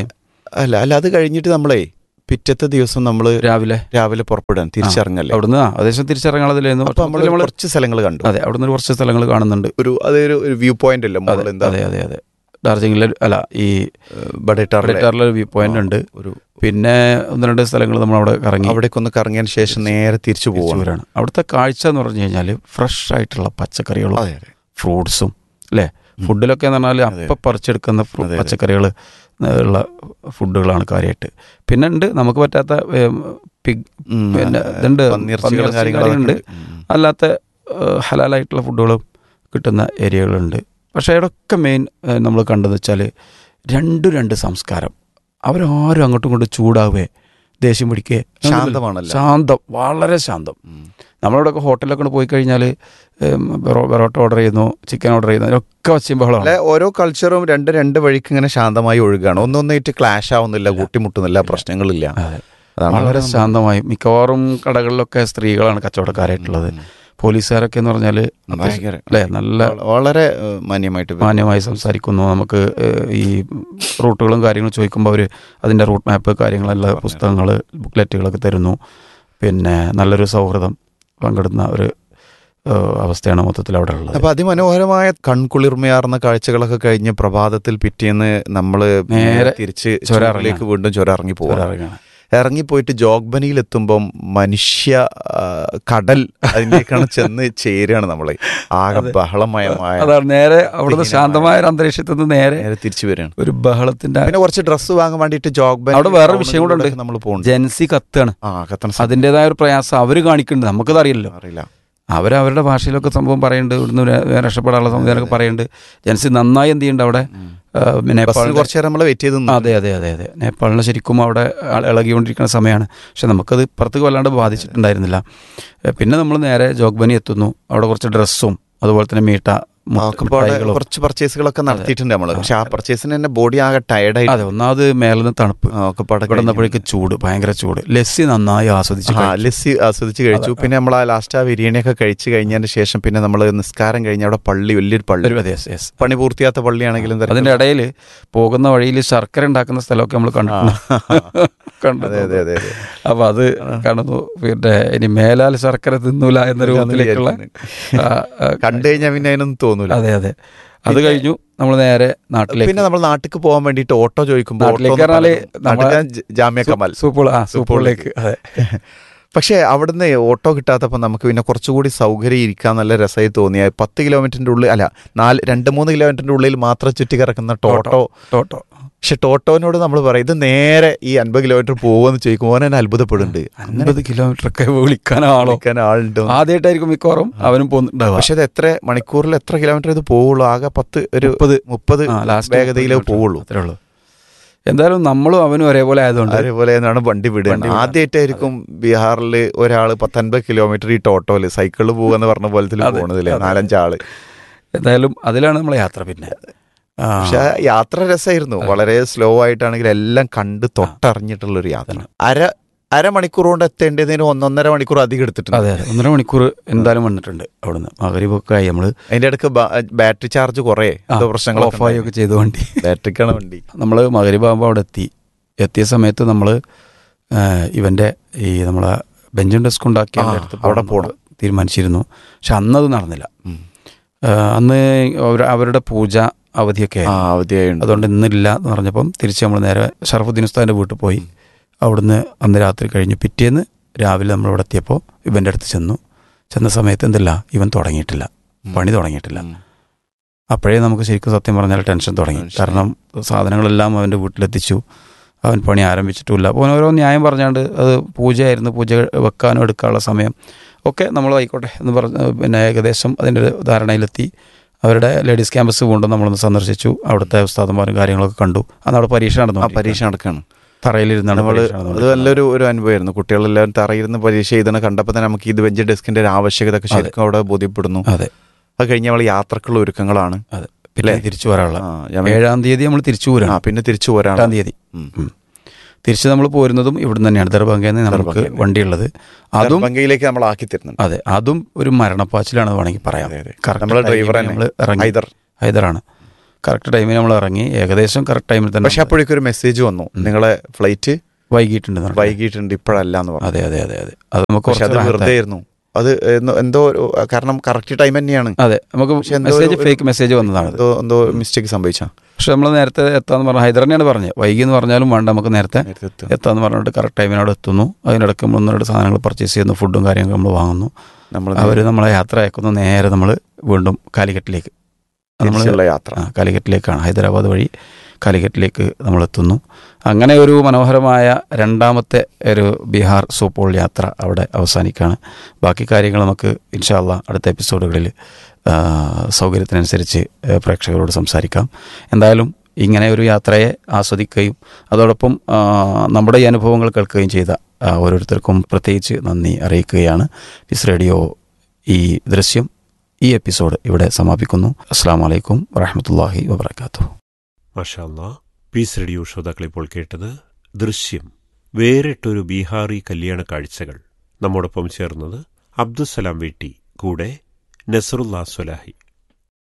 അല്ല അല്ല അത് കഴിഞ്ഞിട്ട് നമ്മളേ പിറ്റത്തെ ദിവസം നമ്മൾ രാവിലെ രാവിലെ പുറപ്പെടാൻ തിരിച്ചിറങ്ങല്ലേ അവിടുന്ന് ആ ഏകദേശം തിരിച്ചിറങ്ങാനുള്ളതിലായിരുന്നു അപ്പൊ നമ്മൾ നമ്മൾ കുറച്ച് സ്ഥലങ്ങൾ കണ്ടു അതെ അവിടുന്ന് ഒരു കുറച്ച് സ്ഥലങ്ങൾ കാണുന്നുണ്ട് ഒരു അതൊരു ഒരു വ്യൂ പോയിന്റ് അല്ലേ അതെ മുകളിൽ എന്താ അതെ അതെ അതെ ഡാർജിലിംഗിലെ അല്ല ഈ ബഡേറ്റാറിലെ ബഡേറ്റാറിലെ ഒരു വ്യൂ പോയിന്റ് ഉണ്ട് ഒരു പിന്നെ ഒന്ന് രണ്ട് സ്ഥലങ്ങൾ നമ്മൾ അവിടെ കറങ്ങി അവിടേക്കൊന്ന് കറങ്ങിയതിന് ശേഷം നേരെ തിരിച്ചു പോവാണ് തിരിച്ചുവരാണ് അവിടുത്തെ കാഴ്ച എന്ന് പറഞ്ഞു കഴിഞ്ഞാൽ ഫ്രഷ് ആയിട്ടുള്ള പച്ചക്കറികളും അതെ അതെ ഫ്രൂട്ട്സും അല്ലേ ഫുഡിലൊക്കെ എന്ന് പറഞ്ഞാൽ അപ്പം പറിച്ചെടുക്കുന്ന ഫ്രൂ- അതെ, അതെ. പച്ചക്കറികൾ ഉള്ള ഫുഡുകളാണ് കാര്യമായിട്ട് പിന്നെ ഉണ്ട് നമുക്ക് പറ്റാത്ത ഏം, പിഗ് ഉം, പിന്നെ ആ, ഇതുണ്ട് പന്നിയിറച്ചികളും പന്നിയിറച്ചി കാര്യങ്ങളൊക്കെ കാര്യങ്ങളുണ്ട് ഉണ്ട്. ഉം. അല്ലാത്ത ഏഹ്, ഹലാലായിട്ടുള്ള ഫുഡുകളും കിട്ടുന്ന ഏരിയകളുണ്ട് പക്ഷേ ഇവിടെയൊക്കെ മെയിൻ നമ്മൾ കണ്ടതെന്ന് വെച്ചാൽ രണ്ടും രണ്ട് സംസ്കാരം അവരാരും അങ്ങോട്ടും ഇങ്ങോട്ടും ചൂടാവേ ദേഷ്യം പിടിക്കേ ശാന്തമാണല്ലോ. ശാന്തം വളരെ ശാന്തം ഉം. നമ്മളിവിടെയൊക്കെ ഹോട്ടലിലൊക്കെ പോയി കഴിഞ്ഞാൽ പെറോട്ട ഓർഡർ ചെയ്യുന്നു ചിക്കൻ ഓർഡർ ചെയ്യുന്നു അതിലൊക്കെ വച്ചയും അല്ലെ ബഹളമാണ് ഓരോ കൾച്ചറും രണ്ട് രണ്ട് വഴിക്ക് ഇങ്ങനെ ശാന്തമായി ഒഴുകുകയാണ് ഒന്നൊന്നായിട്ട് ക്ലാഷ് ആവുന്നില്ല കൂട്ടിമുട്ടുന്നില്ല പ്രശ്നങ്ങളില്ല അതെ. അതാണ് വളരെ ശാന്തമായി മിക്കവാറും കടകളിലൊക്കെ സ്ത്രീകളാണ് കച്ചവടക്കാരായിട്ടുള്ളത് പോലീസുകാരൊക്കെ എന്ന് പറഞ്ഞാൽ ഭയങ്കര അല്ലേ നല്ല വള- വളരെ ഏഹ്, മാന്യമായിട്ട് വരും. മാന്യമായി സംസാരിക്കുന്നു നമുക്ക് ഏഹ്, ഈ റൂട്ടുകളും കാര്യങ്ങളും ചോദിക്കുമ്പോൾ അവർ അതിൻ്റെ റൂട്ട് മാപ്പ് കാര്യങ്ങളെല്ലാം പുസ്തകങ്ങൾ ബുക്ക്ലെറ്റുകളൊക്കെ തരുന്നു പിന്നെ നല്ലൊരു സൗഹൃദം പങ്കിടുന്ന ഒരു ഏഹ്, അവസ്ഥയാണ് മൊത്തത്തിൽ അവിടെ ഉള്ളത് അപ്പൊ അതിമനോഹരമായ കൺകുളിർമയാർന്ന കാഴ്ചകളൊക്കെ കഴിഞ്ഞ് പ്രഭാതത്തിൽ പിറ്റേന്ന് നമ്മള് നേരെ തിരിച്ച് ചുരം ചുരത്തിലേക്ക് വീണ്ടും ചുരം ഇറങ്ങി പോവാം ഇറങ്ങുകയാണ്. ഇറങ്ങിപ്പോയിട്ട് ജോഗ്ബനിയിൽ എത്തുമ്പം മനുഷ്യ ആ, കടൽ അതിലേക്കാണ് ചെന്ന് ചേരുകയാണ് നമ്മള് ആകെ ബഹളമയമായ അതാണ് നേരെ അവിടുന്ന് വിഹീനമായ- ശാന്തമായ ഒരു അന്തരീക്ഷത്തിൽ നിന്ന് നേരെ നേരെ തിരിച്ചു വരികയാണ് ഒരു ബഹളത്തിന്റെ പിന്നെ കുറച്ച് ഡ്രസ്സ് വാങ്ങാൻ വേണ്ടിയിട്ട് ജോഗ്ബൻ അവിടെ വേറെ വിഷയം കൂടെ ഉണ്ട്. നമ്മൾ പോകുന്നുണ്ട് ജൻസി കത്താണ് ആ കത്തണ സ്ഥലം അതിൻ്റെതായ ഒരു പ്രയാസം അവർ കാണിക്കുന്നുണ്ട് നമുക്കത് അറിയില്ലല്ലോ അറിയില്ല അവർ അവരുടെ ഭാഷയിലൊക്കെ സംഭവം പറയുന്നുണ്ട് ഇവിടുന്ന് ര- രക്ഷപ്പെടാനുള്ള സംവിധാനമൊക്കെ പറയുന്നുണ്ട് ജൻസി നന്നായി എന്ത് ചെയ്യുന്നുണ്ട് അവിടെ ആ, ബസ്സിന് നേപ്പാളിൽ കുറച്ച് നേരം നമ്മൾ വെയിറ്റ് ചെയ്ത് നിന്നു. അതെ അതെ അതെ അതെ നേപ്പാളിന് ശരിക്കും അവിടെ ആ- ഇളകിക്കൊണ്ടിരിക്കുന്ന സമയമാണ് പക്ഷെ നമുക്കത് പുറത്തേക്ക് വല്ലാണ്ട് ബാധിച്ചിട്ടുണ്ടായിരുന്നില്ല ഏ, പിന്നെ നമ്മൾ നേരെ ജോഗ്ബനി എത്തുന്നു അവിടെ കുറച്ച് ഡ്രസ്സും അതുപോലെ തന്നെ മീട്ട മുട്ട- ഒക്കെ പാടെ മിഠായികളും. കുറച്ച് പർച്ചേസുകളൊക്കെ നടത്തിയിട്ടുണ്ട് നമ്മള് പക്ഷെ ആ പർച്ചേസിന് തന്നെ ബോഡി ആകെ ടയർഡായി അതെ ഒന്നാമത് മേലിന്ന് തണുപ്പ് ഒക്കെ പാടെ ഇവിടെ വന്നപ്പോഴേക്ക് ചൂട് ഭയങ്കര ചൂട് ലസ്സി നന്നായി ആസ്വദിച്ച് ആ, കഴിച്ചു. ലസ്സി ആസ്വദിച്ച് കഴിച്ചു പിന്നെ നമ്മൾ ആ ലാസ്റ്റ് ആ ബിരിയാണിയൊക്കെ കഴിച്ച് കഴിഞ്ഞതിന് ശേഷം പിന്നെ നമ്മൾ നിസ്കാരം കഴിഞ്ഞ അവിടെ പള്ളി വലിയൊരു പള്ളി ഒരു അതെ, yes, yes. പണി പൂർത്തിയാത്ത പള്ളിയാണെങ്കിലും തിരക്ക് അതിന്റെ ഇടയിൽ പോകുന്ന വഴിയിൽ ശർക്കര ഉണ്ടാക്കുന്ന സ്ഥലമൊക്കെ നമ്മൾ കണ്ടു കണ്ടു അതെ അതെ അതെ അതെ അപ്പൊ അത് കാണുന്നു പിന്നെ ഇനി മേലാൽ ശർക്കര തിന്നൂല എന്ന രൂപത്തിലേക്കുള്ള ആ, ആ, കണ്ടു കഴിഞ്ഞാൽ പിന്നെ അതിനൊന്നും തോന്നൂല അതെ അതെ അത് കഴിഞ്ഞു നമ്മൾ നേരെ നാട്ടിലേക്ക് പിന്നെ നമ്മൾ നാട്ടിലേക്ക് പോകാൻ വേണ്ടിയിട്ട് ഓട്ടോ ചോദിക്കുമ്പോൾ നാട്ടിലേക്ക് പറഞ്ഞാല് നമ്മളെ ജാമ്യ കമാൽ സൂപ്പോൾ ആ സൂപ്പോളിലേക്ക് അതെ പക്ഷേ അവിടുന്ന് ഓട്ടോ കിട്ടാത്തപ്പോൾ നമുക്ക് പിന്നെ കുറച്ചുകൂടി സൗകര്യം ഇരിക്കാൻ നല്ല രസമായി തോന്നിയ പത്ത് കിലോമീറ്ററിന്റെ ഉള്ളിൽ അല്ല നാല് രണ്ട് മൂന്ന് കിലോമീറ്ററിന്റെ ഉള്ളിൽ മാത്രം ചുറ്റി കിടക്കുന്ന ടോട്ടോ ടോട്ടോ പക്ഷെ ടോട്ടോനോട് നമ്മൾ പറയും ഇത് നേരെ ഈ അൻപത് കിലോമീറ്റർ പോകുമെന്ന് ചോദിക്കുമ്പോൾ അവൻ എന്നെ അത്ഭുതപ്പെടുന്നുണ്ട് അൻപത് കിലോമീറ്റർ ഒക്കെ വിളിക്കാൻ ആളോ വിളിക്കാൻ ആളുണ്ടോ ആദ്യമായിട്ടായിരിക്കും മിക്കവാറും അവനും പോകുന്നുണ്ടാവുക പക്ഷെ അത് എത്ര മണിക്കൂറിൽ എത്ര കിലോമീറ്റർ ഇത് പോവുള്ളൂ ആകെ പത്ത് ഒരു മുപ്പത് മുപ്പത് ആ, last വേഗതയിലേ കിലോമീറ്റർ. പോവുള്ളൂ അത്രേ ഉള്ളൂ എന്തായാലും നമ്മളും അവനും ഒരേപോലെ ആയതുകൊണ്ട് അതേപോലെ എന്നാണ് വണ്ടി വിടുക വണ്ടി വിടുക. ആദ്യമായിട്ടായിരിക്കും ബീഹാറിൽ ഒരാൾ പത്തൊൻപത് കിലോമീറ്റർ ഈ ടോട്ടോയില് സൈക്കിളിൽ പോകുന്ന പറഞ്ഞ പോലത്തിൽ അതെ, പോണതില്ലേ അതെ. നാലഞ്ചാള് എന്തായാലും അതിലാണ് നമ്മളെ യാത്ര പിന്നെ ആ, പക്ഷെ ആ യാത്ര രസമായിരുന്നു വളരെ സ്ലോ ആയിട്ടാണെങ്കിൽ എല്ലാം കണ്ട് തൊട്ടറിഞ്ഞിട്ടുള്ള ഒരു യാത്ര അര അരമണിക്കൂർ കൊണ്ട് എത്തേണ്ടതിന് ഒന്നൊന്നര മണിക്കൂർ അധികം എടുത്തിട്ടുണ്ട് അതെ അതെ ഒന്നര മണിക്കൂർ എന്തായാലും വന്നിട്ടുണ്ട് അവിടുന്ന് മകരീബൊക്കെ ആയി നമ്മള് അതിന്റെ ഇടയ്ക്ക് ബാറ്ററി ചാർജ് കുറേ എന്തോ പ്രശ്നങ്ങളൊക്കെ ഓഫായി ഒക്കെ ചെയ്തു വണ്ടി ബാറ്ററിക്കാണ് വണ്ടി നമ്മൾ മകരീബാകുമ്പോൾ അവിടെ എത്തി എത്തിയ സമയത്ത് നമ്മൾ ഇവൻ്റെ ഈ നമ്മളെ ബെഞ്ചും ഡെസ്ക് ഉണ്ടാക്കിയ ആ, അടുത്ത് അവിടെ പോകണം തീരുമാനിച്ചിരുന്നു പക്ഷെ അന്നത് നടന്നില്ല ഉം. ആ, അന്ന് അവർ അവരുടെ പൂജ അവധിയൊക്കെ ആ ആയിരുന്നു. അവധിയായുണ്ട് അതുകൊണ്ട് ഇന്നില്ല എന്ന് പറഞ്ഞപ്പം തിരിച്ച് നമ്മൾ നേരെ ഷറഫുദ്ദീൻ ഉസ്താദിൻ്റെ വീട്ടിൽ പോയി അവിടുന്ന് അന്ന് രാത്രി കഴിഞ്ഞ് പിറ്റേന്ന് രാവിലെ നമ്മൾ ഇവിടെ എത്തിയപ്പോൾ ഇവൻ്റെ അടുത്ത് ചെന്നു ചെന്ന സമയത്ത് എന്തില്ല ഇവൻ തുടങ്ങിയിട്ടില്ല പണി തുടങ്ങിയിട്ടില്ല ഉം. അപ്പോഴേ നമുക്ക് ശരിക്കും സത്യം പറഞ്ഞാൽ ടെൻഷൻ തുടങ്ങി ടെൻഷൻ. കാരണം സാധനങ്ങളെല്ലാം അവൻ്റെ വീട്ടിലെത്തിച്ചു അവൻ പണി ആരംഭിച്ചിട്ടുമില്ല അപ്പോൾ അവൻ ഓരോ ന്യായം പറഞ്ഞാണ്ട് അത് പൂജയായിരുന്നു പൂജ വെക്കാനോ എടുക്കാനുള്ള സമയം ഒക്കെ നമ്മൾ ആയിക്കോട്ടെ എന്ന് പറഞ്ഞ് പിന്നെ ഏകദേശം അതിൻ്റെ ഒരു ധാരണയിലെത്തി അവരുടെ ലേഡീസ് ക്യാമ്പസ് കൊണ്ടും നമ്മളൊന്ന് സന്ദർശിച്ചു അവിടുത്തെ ഉസ്താദന്മാരും കാര്യങ്ങളൊക്കെ കണ്ടു അന്ന് അവിടെ പരീക്ഷ നടന്നു ആ പരീക്ഷ നടക്കാണ് തറയിലിരുന്നാണ് നമ്മള് പരീക്ഷ അത് നടന്നുകൊണ്ടിരുന്നത്. നല്ലൊരു ഒരു അനുഭവമായിരുന്നു കുട്ടികളെല്ലാവരും തറയിരുന്ന് പരീക്ഷ എഴുതണ കണ്ടപ്പോൾ തന്നെ നമുക്ക് ഇത് ബെഞ്ച് ഡെസ്കിന്റെ ഒരു ആവശ്യകത ഒക്കെ ശരിക്കും അവിടെ ബോധ്യപ്പെടുന്നു അതെ അത് കഴിഞ്ഞ് നമ്മൾ യാത്രക്കുള്ള ഒരുക്കങ്ങളാണ് അതെ പിന്നെ തിരിച്ചു വരാനുള്ള ആ, ഞാൻ- ഏഴാം തീയതി നമ്മൾ തിരിച്ചു ആ പോരാണ് പിന്നെ തിരിച്ചു പോരാണ് എട്ടാം തീയതി ഉം. ഉം. തിരിച്ച് നമ്മൾ പോരുന്നതും ഇവിടുന്ന് തന്നെയാണ് ദർഭംഗയിൽ നിന്ന് നമുക്ക് ദർഭംഗയിൽ നിന്ന്. വണ്ടിയുള്ളത് അതും ദർഭംഗയിലേക്ക് നമ്മൾ ആക്കി തരുന്നുണ്ട് അതെ അതും ഒരു മരണപ്പാച്ചിലാണ് വേണമെങ്കിൽ പറയാം അതെ, അതെ. Correct നമ്മളെ timing ഡ്രൈവർ നമ്മള് ഇറങ്ങി ഹൈദർ ഹൈദറാണ് കറക്റ്റ് ടൈമിന് നമ്മൾ ഇറങ്ങി ഏകദേശം കറക്റ്റ് ടൈമിൽ തന്നെ പക്ഷെ അപ്പോഴേക്കും ഒരു മെസ്സേജ് വന്നു നിങ്ങളെ ഫ്ലൈറ്റ് വൈകിട്ടുണ്ട് എന്ന് പറഞ്ഞു. വൈകിട്ടുണ്ട് ഇപ്പോഴല്ല എന്ന് പറഞ്ഞു അതെ അതെ അതെ അതെ അത് നമുക്ക് പക്ഷെ അത് കുറച്ച് വെറുതെ റാഹത്തായി. ആയിരുന്നു അത് എന്തോ- എന്തോ ഒരു കാരണം കറക്റ്റ് ടൈം തന്നെയാണ് അതെ നമുക്ക് പക്ഷെ എന്തോ മെസ്സേജ് ഒരു- ഫേക്ക് മെസ്സേജ് വന്നതാണ് എന്തോ എന്തോ മിസ്റ്റേക്ക് സംഭവിച്ച പക്ഷെ നമ്മൾ നേരത്തെ എത്താന്ന് പറഞ്ഞ ഹൈദർ തന്നെയാണ് പറഞ്ഞത് വൈകി എന്ന് പറഞ്ഞാലും വേണ്ട നമുക്ക് നേരത്തെ എത്താന്ന് പറഞ്ഞിട്ട് കറക്റ്റ് ടൈമിനോട് എത്തുന്നു അതിനിടയ്ക്ക് നമ്മൾ ഒന്ന് രണ്ട് സാധനങ്ങൾ പർച്ചേസ് ചെയ്യുന്നു ഫുഡും കാര്യങ്ങളും നമ്മൾ വാങ്ങുന്നു നമ്മൾ അവർ നമ്മളെ യാത്ര അയക്കുന്നു നേരെ നമ്മൾ വീണ്ടും കാലിക്കറ്റിലേക്ക് നമ്മൾ തിരിച്ചുള്ള യാത്ര ആ, കാലിക്കറ്റിലേക്കാണ് ഹൈദരാബാദ് വഴി കാലിക്കറ്റിലേക്ക് നമ്മൾ എത്തുന്നു അങ്ങനെ ഒരു മനോഹരമായ രണ്ടാമത്തെ ഒരു ബീഹാർ സൂപ്പോൾ യാത്ര അവിടെ അവസാനിക്കുകയാണ് ബാക്കി കാര്യങ്ങൾ നമുക്ക് ഇൻഷാല്ല അടുത്ത എപ്പിസോഡുകളിൽ ആ, സൗകര്യത്തിനനുസരിച്ച് ആ, പ്രേക്ഷകരോട് സംസാരിക്കാം എന്തായാലും ഇങ്ങനെ ഒരു യാത്രയെ ആസ്വദിക്കുകയും അതോടൊപ്പം ആ, നമ്മുടെ ഈ അനുഭവങ്ങൾ കേൾക്കുകയും ചെയ്ത ആ, ഓരോരുത്തർക്കും പ്രത്യേകിച്ച് നന്ദി അറിയിക്കുകയാണ് പിസ് റേഡിയോ ഈ ദൃശ്യം ഈ എപ്പിസോഡ് ഇവിടെ സമാപിക്കുന്നു അസ്സാം വലൈക്കും വറഹമത്തല്ലാഹി വബർക്കാത്തു മഷാല്ല പീസ് റേഡിയോ ശ്രോതാക്കൾ ഇപ്പോൾ കേട്ടത് ദൃശ്യം വേറിട്ടൊരു ബീഹാറി കല്യാണ കാഴ്ചകൾ നമ്മോടൊപ്പം ചേർന്നത് അബ്ദുസലാം വീട്ടി കൂടെ നസറുല്ലാ സ്വലാഹി